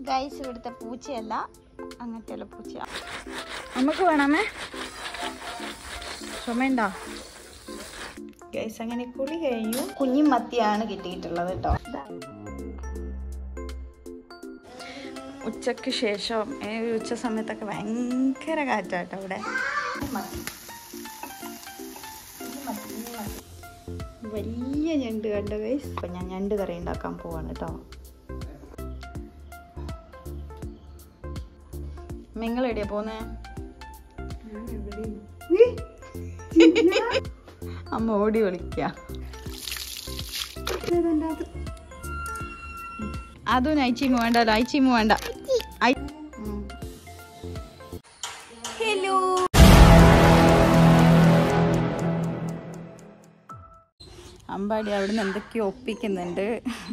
Guys ഇവിടുത്തെ പൂച്ചയല്ല അങ്ങനത്തെയുള്ള പൂച്ച നമുക്ക് വേണമേ ചുമയുണ്ടോ ഗൈസ് അങ്ങനെ കുളി കഴിഞ്ഞു കുഞ്ഞും മത്തിയാണ് കിട്ടിയിട്ടുള്ളത് കേട്ടോ ഉച്ചക്ക് ശേഷം ഏ, ഉച്ച സമയത്തൊക്കെ ഭയങ്കര കാറ്റാട്ടോ ഇവിടെ വലിയ ഞണ്ട് കണ്ടോ ഗൈസ് അപ്പൊ ഞാൻ ഞണ്ട് കറി ഉണ്ടാക്കാൻ പോവാണ് കേട്ടോ നിങ്ങൾ എവിടെയാ പോന്നേ അമ്മ ഓടി വിളിക്ക അതും ഐച്ചീമ വേണ്ടല്ലോ ഐച്ചീമ വേണ്ട ഹലോ അമ്പാടി അവിടുന്ന് എന്തൊക്കെയോ ഒപ്പിക്കുന്നുണ്ട്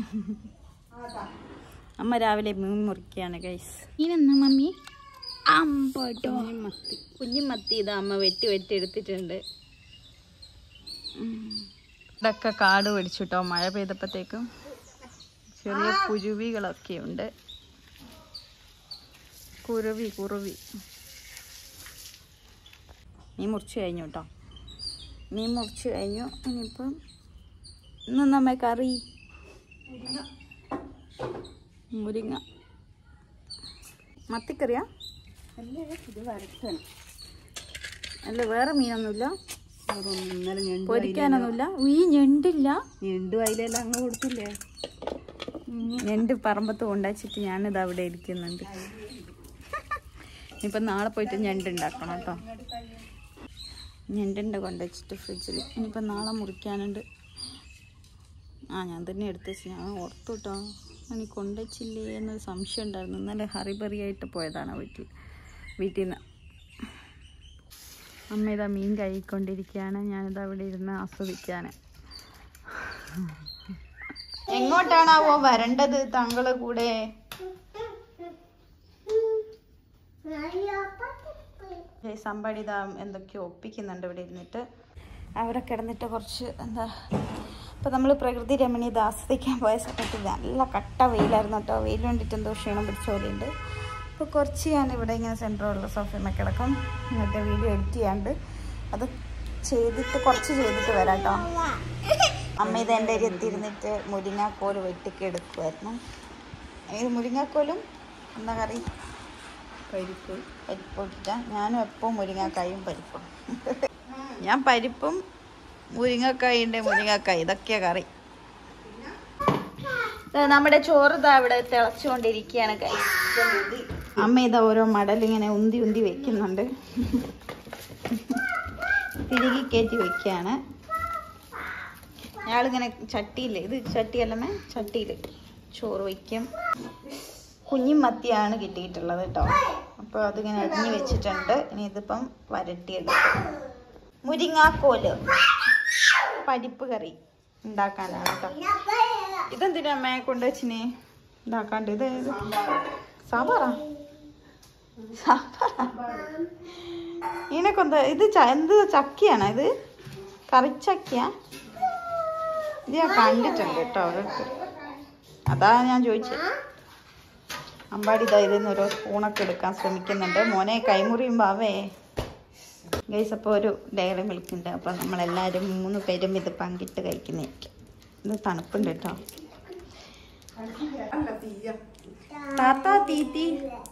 അമ്മ രാവിലെ മീൻ മുറിക്കുകയാണ് ഗൈസ് ഇനെന്നാ മമ്മി അമ്പട്ടോ മത്തി കുഞ്ഞിമത്തി ഇതാ അമ്മ വെട്ടി വെട്ടി എടുത്തിട്ടുണ്ട് ഇതൊക്കെ കാട് പിടിച്ചിട്ടോ മഴ പെയ്തപ്പോഴത്തേക്കും ചെറിയ കുരുവികളൊക്കെ ഉണ്ട് കുരുവി കുറുവി മീൻ മുറിച്ച് കഴിഞ്ഞു കേട്ടോ മീൻ മുറിച്ച് കഴിഞ്ഞു ഇനിയിപ്പം ഇന്ന് നമ്മ കറി മുരിങ്ങ മത്തിക്കറിയാ ഇത് വരക്കണം അല്ല വേറെ മീനൊന്നുമില്ല ഇന്നലെ ഞണ്ട് പൊരിക്കാനൊന്നുമില്ല ഈ ഞണ്ടില്ല ഞണ്ട് വയലെല്ലാം അങ്ങ് കൊടുത്തില്ലേ ഞണ്ട് പറമ്പത്ത് കൊണ്ടുവച്ചിട്ട് ഞാനിത് അവിടെ ഇരിക്കുന്നുണ്ട് ഇനിയിപ്പം നാളെ പോയിട്ട് ഞണ്ട് ഉണ്ടാക്കണം കേട്ടോ ഞണ്ടുണ്ട് കൊണ്ടുവച്ചിട്ട് ഫ്രിഡ്ജിൽ ഇനിയിപ്പം നാളെ മുറിക്കാനുണ്ട് ആ ഞാൻ തന്നെ എടുത്ത് വെച്ച് ഞാൻ ഓർത്തു കേട്ടോ ഇനി കൊണ്ടുവച്ചില്ലേ എന്നൊരു സംശയം ഉണ്ടായിരുന്നു ഇന്നലെ ഹറിബറിയായിട്ട് പോയതാണ് വീട്ടിൽ വീട്ടിൽ നിന്ന് അമ്മ ഇതാ മീൻ കഴിക്കൊണ്ടിരിക്കുകയാണ് ഞാനിത് അവിടെ ഇരുന്ന് ആസ്വദിക്കാൻ എങ്ങോട്ടാണാവോ വരേണ്ടത് താങ്കളെ കൂടെ സമ്പാടി ഇതാ എന്തൊക്കെയോ ഒപ്പിക്കുന്നുണ്ട് ഇവിടെ ഇരുന്നിട്ട് അവിടെ കിടന്നിട്ട് കുറച്ച് എന്താ ഇപ്പം നമ്മൾ പ്രകൃതി രമണീയത ആസ്വദിക്കാൻ പോയ സമയത്ത് നല്ല കട്ട വെയിലായിരുന്നു കേട്ടോ വെയിൽ കൊണ്ടിട്ട് എന്തോ ക്ഷീണം പിടിച്ച പോലെയുണ്ട് അപ്പോൾ കുറച്ച് ഞാൻ ഇവിടെ ഇങ്ങനെ സെൻറ്ററുള്ള സോഫയമ കിടക്കും എന്നിട്ട് വീഡിയോ എഡിറ്റ് ചെയ്യാണ്ട് അത് ചെയ്തിട്ട് കുറച്ച് ചെയ്തിട്ട് വരാം കേട്ടോ അമ്മ ഇത് എൻ്റെ അരി എത്തിയിരുന്നിട്ട് മുരിങ്ങാക്കോല് വെട്ടിക്ക് എടുക്കുമായിരുന്നു ഇത് മുരിങ്ങാക്കോലും എന്താ കറി പരിപ്പ് പരിപ്പ് ഇട്ടിട്ടാ ഞാനും എപ്പോൾ മുരിങ്ങാക്കായും പരിപ്പും ഞാൻ പരിപ്പും മുരിങ്ങക്കായുണ്ട് മുരിങ്ങക്കായ ഇതൊക്കെയാ കറി ദാ നമ്മുടെ ചോറ് ഇതാ ഇവിടെ തിളച്ചുകൊണ്ടിരിക്കുകയാണ് കൈ അമ്മ ഇതാ ഓരോ മടലിങ്ങനെ ഉന്തി ഉന്തി വെക്കുന്നുണ്ട് തിരികെ കയറ്റി വെക്കുകയാണ് ഞങ്ങളിങ്ങനെ ചട്ടിയില്ലേ ഇത് ചട്ടിയല്ലമ്മേ ചട്ടിയിൽ ചോറ് വയ്ക്കും കുഞ്ഞും മത്തിയാണ് കിട്ടിയിട്ടുള്ളത് കേട്ടോ അപ്പോൾ അതിങ്ങനെ അരിഞ്ഞ് വെച്ചിട്ടുണ്ട് ഇനി ഇതിപ്പം വരട്ടിയെടുക്കും മുരിങ്ങാക്കോല് പരിപ്പ് കറി ഉണ്ടാക്കാനാണ് കേട്ടോ ഇതെന്തിനാ അമ്മയെ കൊണ്ടുവച്ചിനെ ഉണ്ടാക്കാണ്ട് ഇത് ഇത് സാമ്പാറാ സാമ്പാറാ ഇതിനൊക്കെ ഇത് ച- എന്ത് ചക്കയാണോ ഇത് കറിച്ചക്കയാ ഇത് ഞാൻ കണ്ടിട്ടുണ്ട് കേട്ടോ ഓരോരുത്തർ അതാ ഞാൻ ചോദിച്ചത് അമ്പാടി ഇതാ ഇതിൽ നിന്ന് ഓരോ സ്പൂണൊക്കെ എടുക്കാൻ ശ്രമിക്കുന്നുണ്ട് മോനെ കൈമുറിയുമ്പോൾ അവേ ഗൈസ് അപ്പോൾ ഒരു ഡയറി മിൽക്ക് ഉണ്ട് അപ്പോൾ നമ്മളെല്ലാവരും മൂന്ന് പേരും ഇത് പങ്കിട്ട് കഴിക്കുന്നതായിരിക്കും ഇത് തണുപ്പുണ്ട് കേട്ടോ താത്ത തീറ്റി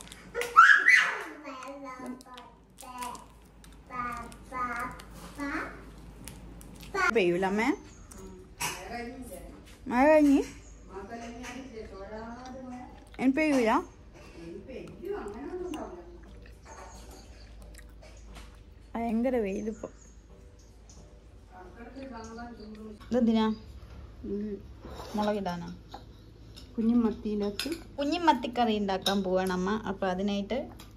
പെയ്യൂല അമ്മേ മഴ കഴിഞ്ഞ് ഇനി പെയ്യൂല ഭയങ്കര വെയിലിപ്പോ ഇതെന്തിനാ മുളകിടാനാ കുഞ്ഞുമത്തിയിലേക്ക് കുഞ്ഞും മത്തിക്കറി ഉണ്ടാക്കാൻ പോവാണ് അമ്മ അപ്പോൾ അതിനായിട്ട്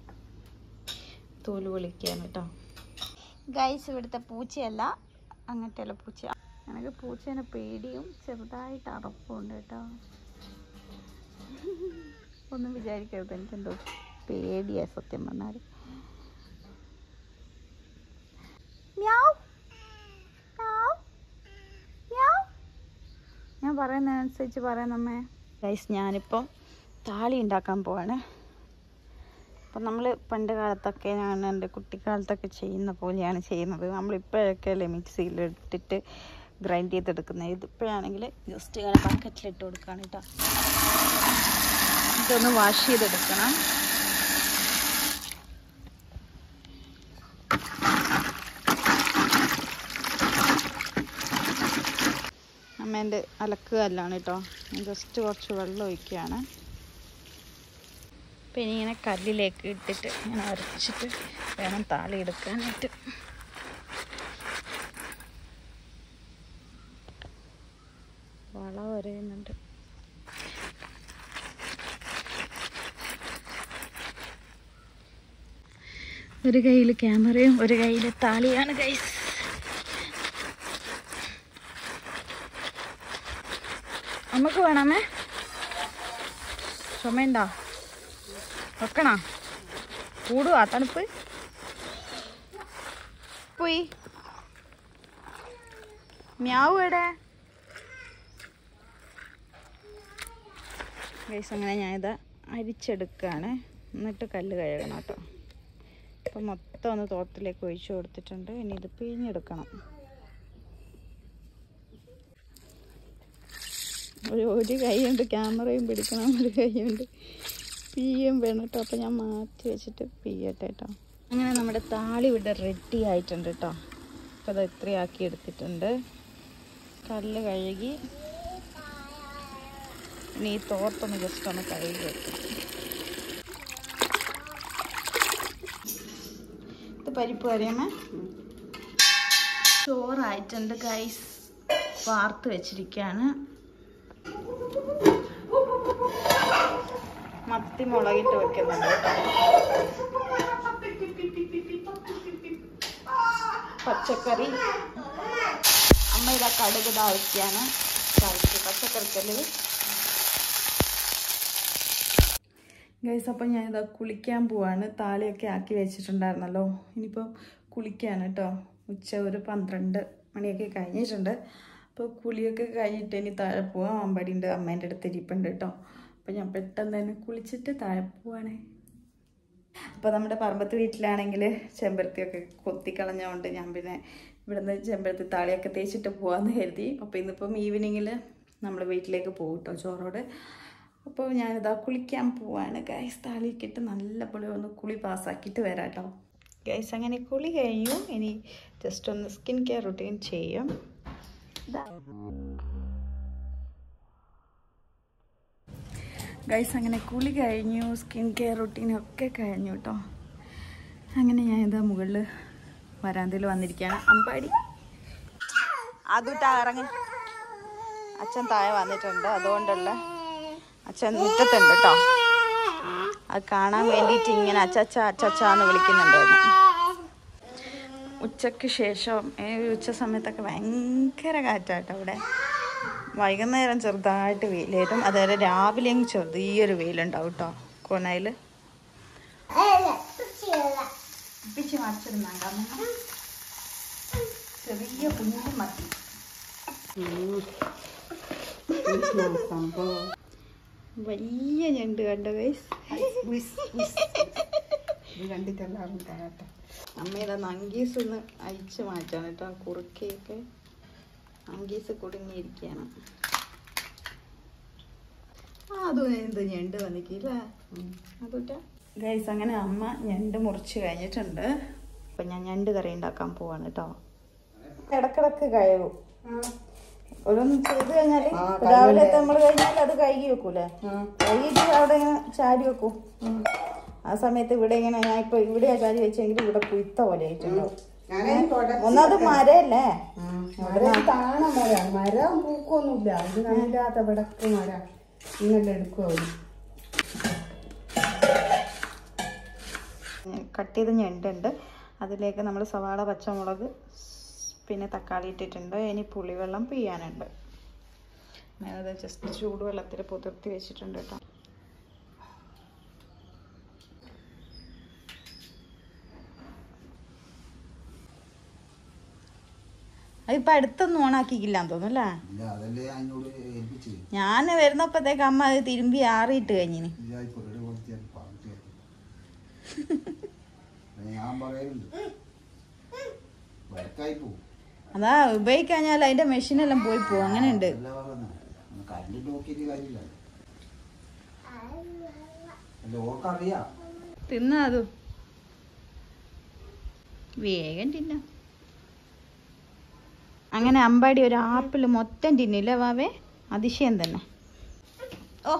തോല് പൊളിക്കുകയാണ് കേട്ടോ ഗൈസ് ഇവിടുത്തെ പൂച്ചയല്ല അങ്ങനത്തെയുള്ള പൂച്ച എനിക്ക് പൂച്ചേനെ പേടിയും ചെറുതായിട്ട് അറപ്പുണ്ട് കേട്ടോ ഒന്നും വിചാരിക്കരുത് എനിക്കെന്തോ പേടിയാ സത്യം പറഞ്ഞാൽ മ്യാവ്. മ്യാവ്. മ്യാവ്. ഞാൻ പറയുന്നതനുസരിച്ച് പറയുന്നമ്മേ ഗൈസ് ഞാനിപ്പം താളി ഉണ്ടാക്കാൻ പോവാണ് അപ്പം നമ്മൾ പണ്ട് കാലത്തൊക്കെ ഞാൻ എൻ്റെ കുട്ടിക്കാലത്തൊക്കെ ചെയ്യുന്ന പോലെയാണ് ചെയ്യുന്നത് നമ്മളിപ്പോഴൊക്കെ അല്ലേ മിക്സിയിൽ ഇട്ടിട്ട് ഗ്രൈൻഡ് ചെയ്തെടുക്കുന്നത് ഇതിപ്പോഴാണെങ്കിൽ ജസ്റ്റ് ഇങ്ങനെ ബക്കറ്റിലിട്ട് കൊടുക്കുകയാണ് കേട്ടോ ഇതൊന്ന് വാഷ് ചെയ്തെടുക്കണം അമ്മേൻ്റെ അലക്കുകല്ലാണ് കേട്ടോ ജസ്റ്റ് കുറച്ച് വെള്ളം ഒഴിക്കുകയാണ് അപ്പം ഇനി ഇങ്ങനെ കല്ലിലേക്ക് ഇട്ടിട്ട് ഇങ്ങനെ അരച്ചിട്ട് വേണം താളി എടുക്കാനായിട്ട് വള വരയുന്നുണ്ട് ഒരു കയ്യിൽ ക്യാമറയും ഒരു കയ്യിൽ താളിയാണ് ഗൈസ് നമുക്ക് വേണമേ ചുമയുണ്ടോ വെക്കണോ കൂടുവാ തണുപ്പ് പോയി മ്യാവ് എവിടെ ഗൈസ് അങ്ങനെ ഞാനിത് അരിച്ചെടുക്കുകയാണ് എന്നിട്ട് കല്ല് കഴുകണം കേട്ടോ അപ്പം മൊത്തം ഒന്ന് തോട്ടത്തിലേക്ക് ഒഴിച്ചു കൊടുത്തിട്ടുണ്ട് ഇനി ഇത് പിഴിഞ്ഞെടുക്കണം ഒരു ഒരു കൈ കൊണ്ട് ക്യാമറയും പിടിക്കണം ഒരു കൈ കൊണ്ട് പിയും വേണം കേട്ടോ അപ്പം ഞാൻ മാറ്റി വെച്ചിട്ട് പിയട്ടെ കേട്ടോ അങ്ങനെ നമ്മുടെ താളി ഇവിടെ റെഡി ആയിട്ടുണ്ട് കേട്ടോ അപ്പം അത് ഇത്രയാക്കി എടുത്തിട്ടുണ്ട് കല്ല് കഴുകി ഇനി ഈ തോർത്തൊന്ന് ജസ്റ്റ് ഒന്ന് കഴുകി വെക്കാം ഇത് പരിപ്പ് കറിയമ്മ ചോറായിട്ടുണ്ട് ഗൈസ് വാർത്ത് വെച്ചിരിക്കുകയാണ് മത്തി മുളകിട്ട് വെക്കുന്നുണ്ട് കേട്ടോ പച്ചക്കറി അമ്മ ഇതാ കടുക് താഴ്ത്തിയാണ് താഴ്ത്തി പച്ചക്കറിക്കല് ഗൈസ് അപ്പം ഞാനിതാ കുളിക്കാൻ പോവാണ് താളിയൊക്കെ ആക്കി വെച്ചിട്ടുണ്ടായിരുന്നല്ലോ ഇനിയിപ്പോൾ കുളിക്കാണ് കേട്ടോ ഉച്ച ഒരു പന്ത്രണ്ട് മണിയൊക്കെ കഴിഞ്ഞിട്ടുണ്ട് അപ്പോൾ കുളിയൊക്കെ കഴിഞ്ഞിട്ട് ഇനി താഴെ പോവാം അമ്പടിൻ്റെ അമ്മേൻ്റെ അടുത്ത് ഇരിപ്പുണ്ട് കേട്ടോ അപ്പോൾ ഞാൻ പെട്ടെന്ന് തന്നെ കുളിച്ചിട്ട് താഴെ പോവാണേ അപ്പോൾ നമ്മുടെ പറമ്പത്ത് വീട്ടിലാണെങ്കിൽ ചെമ്പരത്തിയൊക്കെ കൊത്തിക്കളഞ്ഞുകൊണ്ട് ഞാൻ പിന്നെ ഇവിടുന്ന് ചെമ്പരത്തി താളിയൊക്കെ തേച്ചിട്ട് പോകാമെന്ന് കരുതി അപ്പോൾ ഇന്നിപ്പം ഈവനിങ്ങിൽ നമ്മൾ വീട്ടിലേക്ക് പോകും കേട്ടോ ചോറോട് അപ്പോൾ ഞാനിതാ കുളിക്കാൻ പോവാണ് ഗൈസ് താളിയൊക്കെ ഇട്ട് നല്ല പൊളി ഒന്ന് കുളി പാസ്സാക്കിയിട്ട് വരാം കേട്ടോ ഗൈസ് അങ്ങനെ കുളി കഴിഞ്ഞു ഇനി ജസ്റ്റ് ഒന്ന് സ്കിൻ കെയർ റുട്ടീൻ ചെയ്യും ഇതാ ഗൈസ് അങ്ങനെ കുളി കഴിഞ്ഞു സ്കിൻ കെയർ റുട്ടീനൊക്കെ കഴിഞ്ഞു കേട്ടോ അങ്ങനെ ഞാൻ ഇതാ മുകളിൽ വരാന്തയിൽ വന്നിരിക്കുകയാണ് അമ്പാടി അതുട്ടാ ഇറങ്ങി അച്ഛൻ താഴെ വന്നിട്ടുണ്ട് അതുകൊണ്ടുള്ള അച്ഛൻ മുറ്റത്തുണ്ട് കേട്ടോ അത് കാണാൻ വേണ്ടിയിട്ട് ഇങ്ങനെ അച്ചച്ച അച്ചച്ച എന്ന് വിളിക്കുന്നുണ്ടായിരുന്നു ഉച്ചയ്ക്ക് ശേഷം ഈ ഉച്ച സമയത്തൊക്കെ ഭയങ്കര കാറ്റാട്ടോ അവിടെ വൈകുന്നേരം ചെറുതായിട്ട് വെയിൽ വരും അതുവരെ രാവിലെയും ചെറിയൊരു വെയിലുണ്ടാവും കേട്ടോ കോണയിൽ പിച്ച് മറിച്ചിരുന്നുണ്ടോ ചെറിയ കുഞ്ഞു മത്തി വലിയ ഞണ്ട് കണ്ടോ ഗൈസ് കണ്ടിട്ടെല്ലാവരും പറയട്ടെ അമ്മയുടെ നങ്കീസ് ഒന്ന് അയച്ചു മാറ്റാണ് കേട്ടോ കുറുക്കയൊക്കെ നങ്കീസ് കുടുങ്ങിയിരിക്കുകയാണ് ആ അതും എന്ത് ഞണ്ട് വന്നിക്കില്ല അതുട്ടാ ഗൈസ് അങ്ങനെ അമ്മ ഞണ്ട് മുറിച്ച് കഴിഞ്ഞിട്ടുണ്ട് അപ്പം ഞാൻ ഞണ്ട് കറി ഉണ്ടാക്കാൻ പോവാണ് കേട്ടോ ഇടക്കിടക്ക് കഴുകും ഓരോന്ന് ചെയ്ത് കഴിഞ്ഞാല് ആ, രാവിലെ നമ്മൾ കഴിഞ്ഞാൽ അത് കഴുകി വെക്കൂലേ കഴുകിയിട്ട് അവിടെ ഇങ്ങനെ ചാരി വെക്കും ആ സമയത്ത് ഇവിടെ ഇങ്ങനെ ഞാൻ ഇപ്പൊ ഇവിടെയാ ചാരി വെച്ചെങ്കിൽ ഇവിടെ കുയ്ത്ത പോലെ ആയിട്ടുണ്ടാവും ഞാനതിന് തുടച്ച് ഒന്നത് മരല്ലേ മരം താണ മരം മരം പൂക്കൊന്നുമില്ല ഇത് നല്ലാത്ത വിടക്ക് മരം ഇന്നലെ എടുക്കും അവര് കട്ട് ചെയ്ത ഞണ്ടുണ്ട് അതിലേക്ക് നമ്മൾ സവാള പച്ചമുളക് പിന്നെ തക്കാളി ഇട്ടിട്ടുണ്ട് ഇനി പുളിവെള്ളം പിയ്യാനുണ്ട് ഞാനത് ജസ്റ്റ് ചൂടുവെള്ളത്തിൽ പുതിർത്തി വെച്ചിട്ടുണ്ട് കേട്ടോ അതിപ്പോ അടുത്തൊന്നും ഓണാക്കിക്കില്ലാന്ന് തോന്നുന്നു അല്ലേ ഇല്ല അതല്ലേ അതിനോട് ഏൽപ്പിച്ചത് ഞാൻ വരുന്നപ്പോഴത്തേക്ക് അമ്മ അത് തിരുമ്പി ആറിയിട്ട് കഴിഞ്ഞിന് ഇതായി പേട് കൊടുത്തിയാൽ പറഞ്ഞിട്ട് ഞാൻ പറയലുണ്ട് വഴക്കായി പോവും അതാ ഉപയോഗിക്കാഞ്ഞാൽ അതിന്റെ മെഷീനെല്ലാം പോയി പോകും അങ്ങനെയുണ്ട് അല്ല പറഞ്ഞത് കറണ്ട് നോക്കിയിട്ട് കാര്യമില്ല അല്ല ഓർക്കറിയാം തിന്ന അത് വേഗം തിന്ന അങ്ങനെ അമ്പാടി ഒരു ആപ്പിൾ മൊത്തം തിന്നില്ല വാവേ അതിശയം തന്നെ ഓ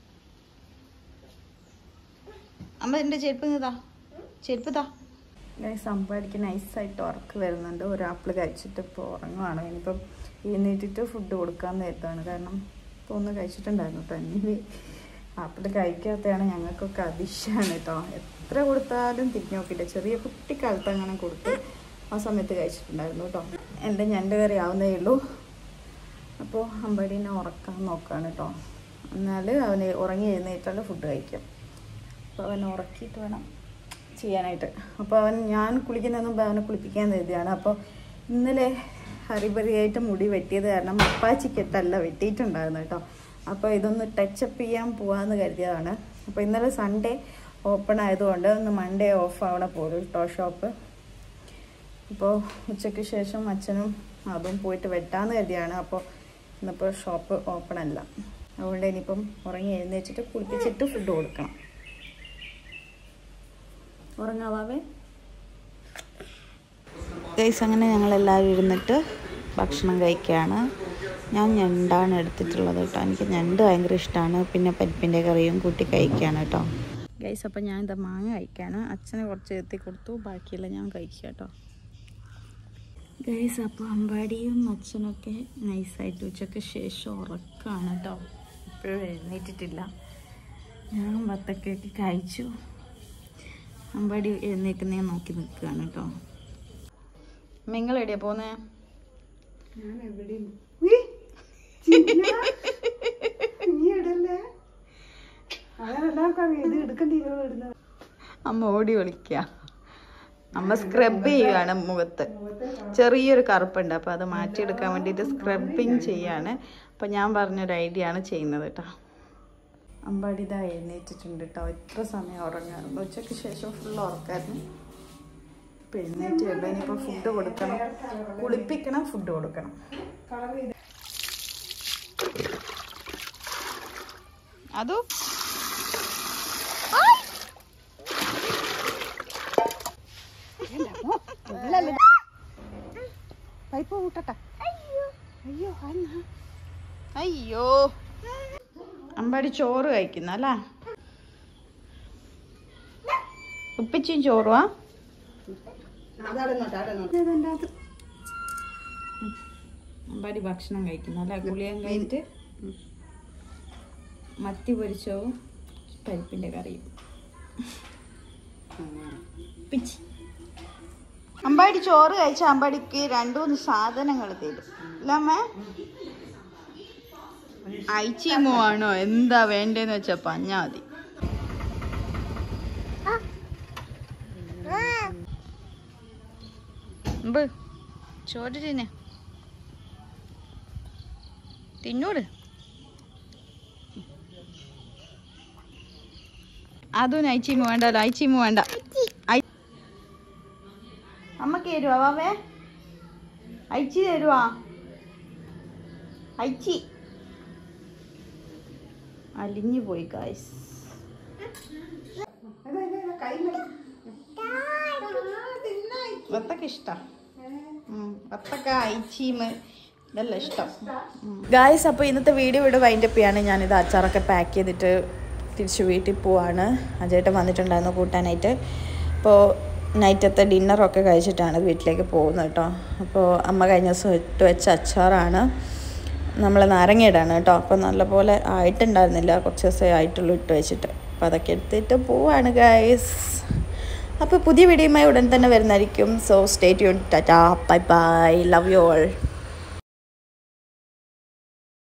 അമ്മ എൻ്റെ ചെരുപ്പ് താ ചെരുപ്പ് താ ഗൈസ് അമ്പാടിക്ക് നൈസായിട്ട് ഉറക്ക് വരുന്നുണ്ട് ഒരു ആപ്പിൾ കഴിച്ചിട്ട് ഇപ്പോൾ ഉറങ്ങുവാണ് ഇനിയിപ്പം എഴുന്നേറ്റിട്ട് ഫുഡ് കൊടുക്കാൻ നേരത്താണ് കാരണം ഇപ്പോൾ ഒന്ന് കഴിച്ചിട്ടുണ്ടായിരുന്നു കേട്ടോ ഇനി ആപ്പിൾ കഴിക്കാത്തതാണ് ഞങ്ങൾക്കൊക്കെ അതിശയാണ് കേട്ടോ എത്ര കൊടുത്താലും തിരിഞ്ഞു നോക്കില്ല ചെറിയ കുട്ടിക്കാലത്ത് അങ്ങനെ കൊടുത്ത് ആ സമയത്ത് കഴിച്ചിട്ടുണ്ടായിരുന്നു കേട്ടോ എൻ്റെ ഞണ്ട് കറി ആവുന്നേ ഉള്ളൂ അപ്പോൾ അമ്പാടീനെ ഉറക്കാൻ നോക്കുകയാണ് കേട്ടോ എന്നാൽ അവന് ഉറങ്ങി എഴുന്നേറ്റാൽ ഫുഡ് കഴിക്കാം അപ്പോൾ അവനെ ഉറക്കിയിട്ട് വേണം ചെയ്യാനായിട്ട് അപ്പോൾ അവൻ ഞാൻ കുളിക്കുന്നതിന് മുമ്പ് അവനെ കുളിപ്പിക്കാൻ കരുതിയാണ് അപ്പോൾ ഇന്നലെ ഹരിബരിയായിട്ട് മുടി വെട്ടിയത് കാരണം അപ്പാച്ചിക്കെട്ടല്ല വെട്ടിയിട്ടുണ്ടായിരുന്നു കേട്ടോ അപ്പോൾ ഇതൊന്ന് ടച്ചപ്പ് ചെയ്യാൻ പോവാന്ന് കരുതിയതാണ് അപ്പോൾ ഇന്നലെ സൺഡേ ഓപ്പൺ ആയതുകൊണ്ട് ഒന്ന് മൺഡേ ഓഫ് ആവണ പോലും കേട്ടോ ഷോപ്പ് അപ്പോൾ ഉച്ചയ്ക്ക് ശേഷം അച്ഛനും അതും പോയിട്ട് വെട്ടാന്ന് കരുതിയാണ് അപ്പോൾ ഇന്നിപ്പോൾ ഷോപ്പ് ഓപ്പൺ അല്ല അതുകൊണ്ട് ഇനിയിപ്പം ഉറങ്ങി എഴുന്നേച്ചിട്ട് കുളിപ്പിച്ചിട്ട് ഫുഡ് കൊടുക്കണം ഉറങ്ങാവാവേ ഗൈസ് അങ്ങനെ ഞങ്ങളെല്ലാവരും ഇരുന്നിട്ട് ഭക്ഷണം കഴിക്കുകയാണ് ഞാൻ ഞണ്ടാണ് എടുത്തിട്ടുള്ളത് കേട്ടോ എനിക്ക് ഞണ്ട് ഭയങ്കര ഇഷ്ടമാണ് പിന്നെ പരിപ്പിൻ്റെ കറിയും കൂട്ടി കഴിക്കുകയാണ് കേട്ടോ ഗൈസ് അപ്പം ഞാൻ ഇതാ മാങ്ങ കഴിക്കുകയാണ് അച്ഛന് കുറച്ച് എത്തി കൊടുത്തു ബാക്കിയെല്ലാം ഞാൻ കഴിക്കുക കേട്ടോ ഗൈസ് അപ്പോൾ അമ്പാടിയും അച്ഛനൊക്കെ നൈസായിട്ട് ഉച്ചയ്ക്ക് ശേഷം ഉറക്കമാണ് കേട്ടോ ഇപ്പോഴും എഴുന്നേറ്റിട്ടില്ല ഞാൻ വത്തക്കൊക്കെ കഴിച്ചു അമ്പാടി എഴുന്നേക്കുന്നേ നോക്കി നിൽക്കുകയാണ് കേട്ടോ നിങ്ങൾ എവിടെയാ പോന്നേ ഞാൻ എവിടെയും ഉയ്യ്, ചിന്ന. നീ ഇടല്ലേ അതെല്ലാവർക്കും അറിയാം ഇത് എടുക്കണ്ടില്ലോ ഇടുന്നത് അമ്മ ഓടി വിളിക്കുക അമ്മ സ്ക്രബ് ചെയ്യുകയാണ് മുഖത്ത് ചെറിയൊരു കറുപ്പുണ്ട് അപ്പോൾ അത് മാറ്റിയെടുക്കാൻ വേണ്ടിയിട്ട് സ്ക്രബിങ് ചെയ്യാണ് അപ്പോൾ ഞാൻ പറഞ്ഞൊരു ഐഡിയ ആണ് ചെയ്യുന്നത് കേട്ടോ അമ്പാടി ഇതാ എഴുന്നേറ്റിട്ടുണ്ട് കേട്ടോ ഇത്ര സമയം ഉറങ്ങാറുണ്ട് ഉച്ചയ്ക്ക് ശേഷം ഫുൾ ഉറക്കായിരുന്നു ഇപ്പം എഴുന്നേറ്റ് ഉള്ളൂ ഇനിയിപ്പോൾ ഫുഡ് കൊടുക്കണം കുളിപ്പിക്കണം ഫുഡ് കൊടുക്കണം അതോ പൈപ്പ് കൂട്ടട്ടെ അയ്യോ അന്നാ അയ്യോ അമ്പാടി ചോറ് കഴിക്കുന്ന അല്ലേ ഉപ്പിച്ചും ചോറുവാ അമ്പാടി ഭക്ഷണം കഴിക്കുന്ന അല്ലേ ഗുളിയം കഴിഞ്ഞിട്ട് മത്തി പൊരിച്ചവും പരിപ്പിൻ്റെ കറിയും പിച്ച് അമ്പാടി ചോറ് കഴിച്ച അമ്പാടിക്ക് രണ്ടു മൂന്ന് സാധനങ്ങൾ തരും അല്ലമ്മേ ഐച്ചിമോ ആണോ എന്താ വേണ്ടേന്ന് വെച്ചാ പറഞ്ഞാ മതി അമ്പ് ചോറ് തിന്നെ തിന്നൂട് അതും ഐച്ചിമ വേണ്ടല്ലോ ഐച്ചിമ വേണ്ട ഐ- അമ്മക്ക് തരുവാ വാവേ അയച്ചി തരുവാ അയച്ചി അലിഞ്ഞു പോയി കായ്സ് വത്തക്ക ഇഷ്ടം വത്തക്ക അയച്ചീമ് ഇതെല്ലാം ഇഷ്ടം ഗായ്സ് അപ്പോൾ ഇന്നത്തെ വീഡിയോ ഇവിടെ വൈൻഡപ്പ് ചെയ്യാണ് ഞാനിത് അച്ചാറൊക്കെ പാക്ക് ചെയ്തിട്ട് തിരിച്ച് വീട്ടിൽ പോവാണ് അജേട്ടൻ വന്നിട്ടുണ്ടായിരുന്നു കൂട്ടാനായിട്ട് അപ്പോൾ നൈറ്റത്തെ ഡിന്നറൊക്കെ കഴിച്ചിട്ടാണ് വീട്ടിലേക്ക് പോകുന്നത് കേട്ടോ അപ്പോൾ അമ്മ കഴിഞ്ഞ ദിവസം ഇട്ട് വെച്ച അച്ചാറാണ് നമ്മൾ നാരങ്ങയിടാണ് കേട്ടോ അപ്പോൾ നല്ലപോലെ ആയിട്ടുണ്ടായിരുന്നില്ല കുറച്ച് ദിവസമേ ആയിട്ടുള്ളൂ ഇട്ട് വെച്ചിട്ട് അപ്പോൾ അതൊക്കെ എടുത്തിട്ട് പോവാണ് ഗൈസ് അപ്പോൾ പുതിയ വീഡിയോയുമായി ഉടൻ തന്നെ വരുന്നതായിരിക്കും so stay tune tata bye bye love you all